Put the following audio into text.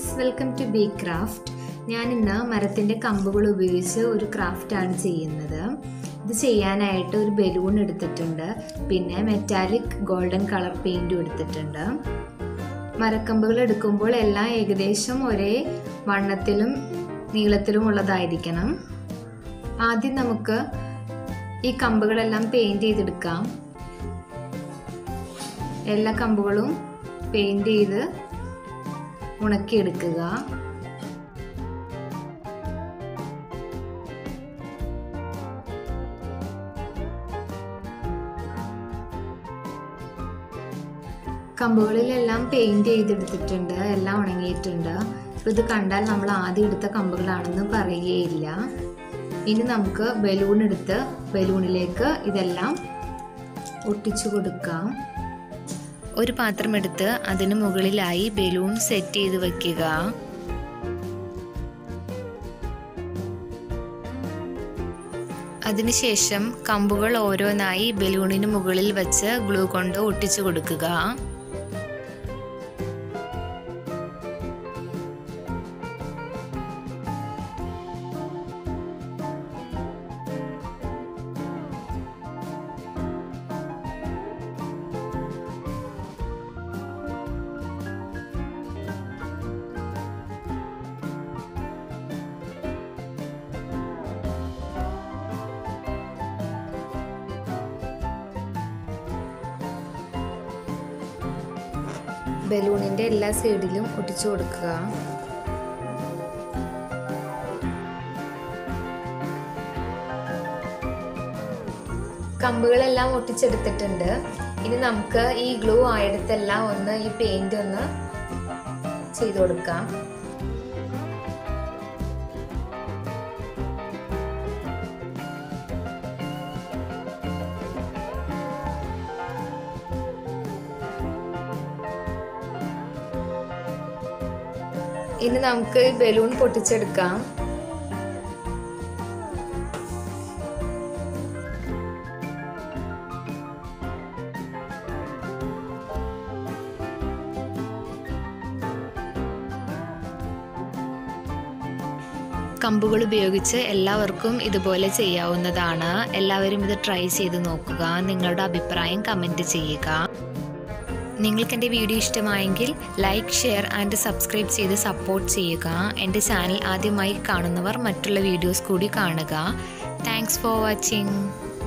friends welcome to B craft ഞാൻ ഇന്ന് മരത്തിൻ്റെ കമ്പുകൾ ഉപയോഗിച്ച് ഒരു ക്രാഫ്റ്റാണ് ചെയ്യുന്നത് ഇത് ചെയ്യാനായിട്ട് ഒരു ബലൂൺ എടുത്തിട്ടുണ്ട് പിന്നെ മെറ്റാലിക് ഗോൾഡൻ കളർ പെയിൻറ്റും എടുത്തിട്ടുണ്ട് മരക്കമ്പുകൾ എടുക്കുമ്പോൾ എല്ലാം ഏകദേശം ഒരേ വണ്ണത്തിലും നീളത്തിലും ഉള്ളതായിരിക്കണം ആദ്യം നമുക്ക് ഈ കമ്പുകളെല്ലാം പെയിൻറ് ചെയ്തെടുക്കാം എല്ലാ കമ്പുകളും പെയിൻറ് ചെയ്ത് ഉണക്കിയെടുക്കുക കമ്പുകളിലെല്ലാം പെയിൻറ് ചെയ്തെടുത്തിട്ടുണ്ട് എല്ലാം ഉണങ്ങിയിട്ടുണ്ട് അപ്പോൾ ഇത് കണ്ടാൽ നമ്മൾ ആദ്യം എടുത്ത കമ്പുകളാണെന്ന് പറയുകയില്ല ഇനി നമുക്ക് ബലൂൺ എടുത്ത് ബലൂണിലേക്ക് ഇതെല്ലാം ഒട്ടിച്ചു കൊടുക്കാം ഒരു പാത്രം എടുത്ത് അതിന് മുകളിലായി ബലൂൺ സെറ്റ് ചെയ്ത് വെക്കുക അതിനുശേഷം കമ്പുകൾ ഓരോന്നായി ബലൂണിന് മുകളിൽ വെച്ച് ഗ്ലൂ കൊണ്ട് ഒട്ടിച്ചു കൊടുക്കുക ബലൂണിൻ്റെ എല്ലാ സൈഡിലും ഒട്ടിച്ചു കൊടുക്കുക കമ്പുകളെല്ലാം ഒട്ടിച്ചെടുത്തിട്ടുണ്ട് ഇനി നമുക്ക് ഈ ഗ്ലൂ ആയിടത്തെല്ലാം ഒന്ന് ഈ പെയിന്റ് ഒന്ന് ചെയ്തു കൊടുക്കാം ഇനി നമുക്ക് ബലൂൺ പൊട്ടിച്ചെടുക്കാം കമ്പുകൾ ഉപയോഗിച്ച് എല്ലാവർക്കും ഇതുപോലെ ചെയ്യാവുന്നതാണ് എല്ലാവരും ഇത് ട്രൈ ചെയ്ത് നോക്കുക നിങ്ങളുടെ അഭിപ്രായം കമൻറ്റ് ചെയ്യുക നിങ്ങൾക്ക് എൻ്റെ വീഡിയോ ഇഷ്ടമായെങ്കിൽ ലൈക്ക് ഷെയർ ആൻഡ് സബ്സ്ക്രൈബ് ചെയ്ത് സപ്പോർട്ട് ചെയ്യുക എൻ്റെ ചാനൽ ആദ്യമായി കാണുന്നവർ മറ്റുള്ള വീഡിയോസ് കൂടി കാണുക താങ്ക്സ് ഫോർ വാച്ചിങ്